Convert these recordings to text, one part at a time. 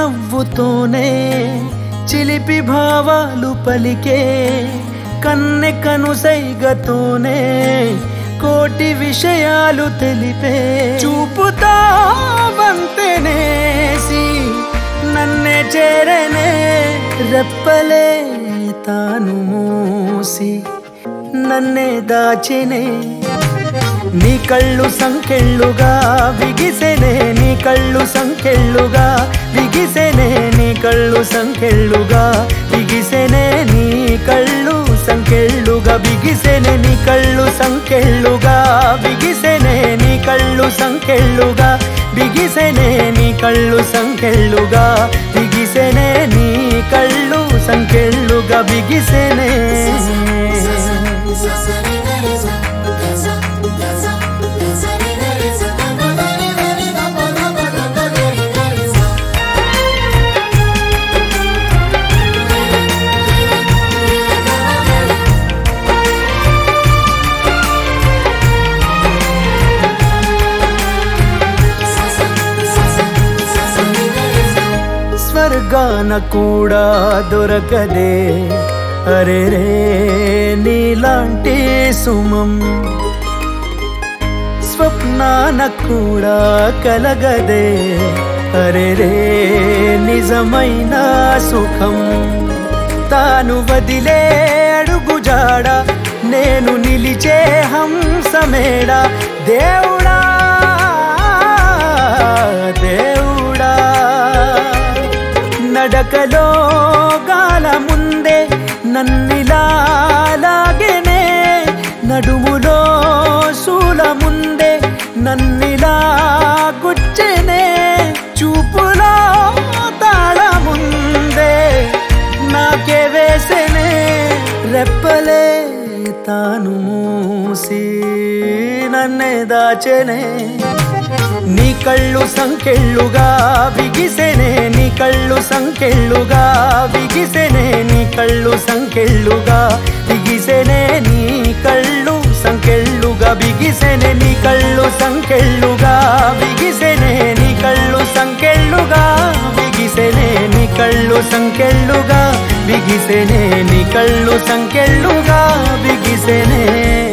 నవ్వుతోనే చిలిపి భావాలు పలికే కన్నె కనుసైగతోనే కోటి విషయాలు తెలిపే చూపుతా వంతెనేసి నన్నే చేరనే రెప్పలే తాను మూసి నన్నే దాచినే నీ కళ్ళు సంకెళ్ళుగా బిగిసెనే నీ కళ్ళు సంకెళ్ళుగా బిగిసెనే నీ కళ్ళు సంకెళ్ళుగా బిగిసెనే నీ కళ్ళు సంకెళ్ళుగా బిగిసెనే నీ కళ్ళు సంకెళ్ళుగా బిగిసెనే నీ కళ్ళు సంకెళ్ళుగా బిగిసెనే నీ కళ్ళు సంకెళ్ళుగా బిగిసెనే నీ కళ్ళు సంకెళ్ళుగా బిగిసెనే స్వర్గాన కూడా దొరకదే అరే రే నీలాంటి సుమం స్వప్నాన కూడా కలగదే అరే రే నిజమైన సుఖం తాను వదిలే అడుగు జాడ నేను నిలిచే హంసమేడ దేవుడా దేవుడా నడకలో గాల ముందే నన్నిలా లాగెనే నడుములో శూల ముందే నన్నిలా గుచ్చెనే చూపులో తాళ ముందే నాకే వేసెనే రెప్పలే తాను మూసి నన్నే దాచెనే నీ కళ్ళు సంకెళ్ళుగా బిగిసెనే నీ కళ్ళు సంకెళ్ళుగా బిగిసెనే నీ కళ్ళు సంకెళ్ళుగా బిగిసెనే నీ కళ్ళు సంకెళ్ళుగా బిగిసెనే నీ కళ్ళు సంకెళ్ళుగా బిగిసెనే నీ కళ్ళు సంకెళ్ళుగా బిగిసెనే నీ కళ్ళు సంకెళ్ళుగా బిగిసెనే నీ కళ్ళు సంకెళ్ళుగా బిగిసెనే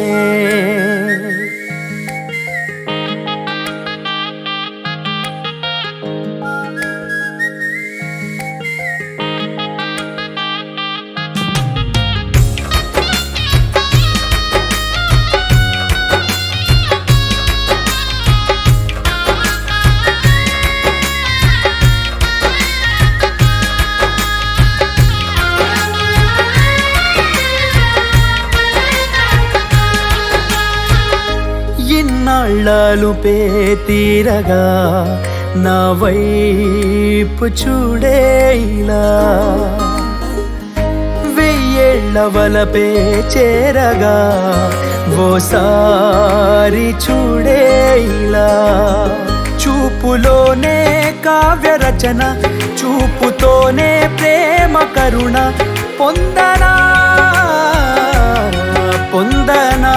ఇన్నాళ్ళాలు పే తీరగా నా వైపు చూడే ఇలా వెయ్యేళ్ళ వలపే చేరగా ఓసారి చూడే ఇలా చూపులోనే కావ్య రచన చూపుతోనే ప్రేమ కరుణ పొందనా పొందనా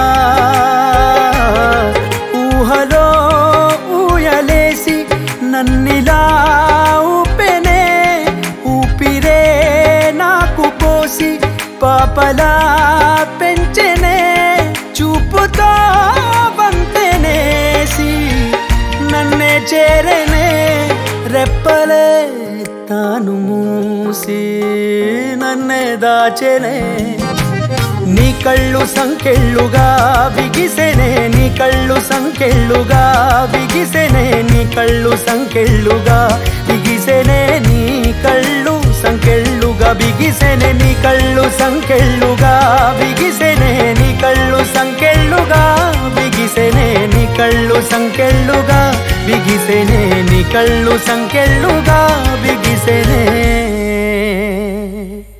ఊహలో ఊయలేసి నన్నిలా ఊపెనే ఊపిరే నాకు పోసి పాపలా పెంచెనే చూపుతో వంతెనేసి నన్నే చేరనే రెప్పలే తాను మూసి నన్నే దాచెనే నీ కళ్ళు సంకెళ్ళుగా బిగిసెనే నీ కళ్ళు సంకెళ్ళుగా బిగిసెనే నీ కళ్ళు సంకెళ్ళుగా బిగిసెనే నీ కళ్ళు సంకెళ్ళుగా బిగిసెనే నీ కళ్ళు సంకెళ్ళుగా బిగిసెనే నీ కళ్ళు సంకెళ్ళుగా బిగిసెనే నీ కళ్ళు సంకెళ్ళుగా బిగిసెనే నీ కళ్ళు సంకెళ్ళుగా బిగిసెనే